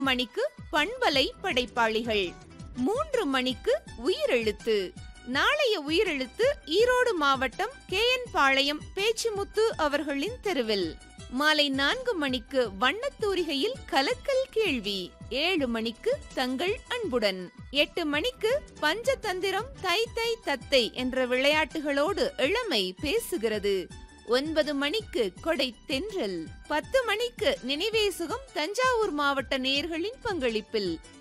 மணிக்கு பண்பலை படைப்பாளிகள் மூன்று மணிக்கு உயிரெழுத்து நாளைய உயிரெழுத்து ஈரோடு மாவட்டம் கே என் பாளையம் பேச்சிமுத்து அவர்களின் தெருவில் மாலை நான்கு மணிக்கு வண்ணத்தூரிகையில் கலக்கல் கேள்வி ஏழு மணிக்கு தங்கள் அன்புடன் எட்டு மணிக்கு பஞ்சதந்திரம் தை தை தத்தை என்ற விளையாட்டுகளோடு இளமை பேசுகிறது ஒன்பது மணிக்கு கொடை தென்றல் பத்து மணிக்கு நினைவே சுகம் தஞ்சாவூர் மாவட்ட நேயர்களின் பங்களிப்பில்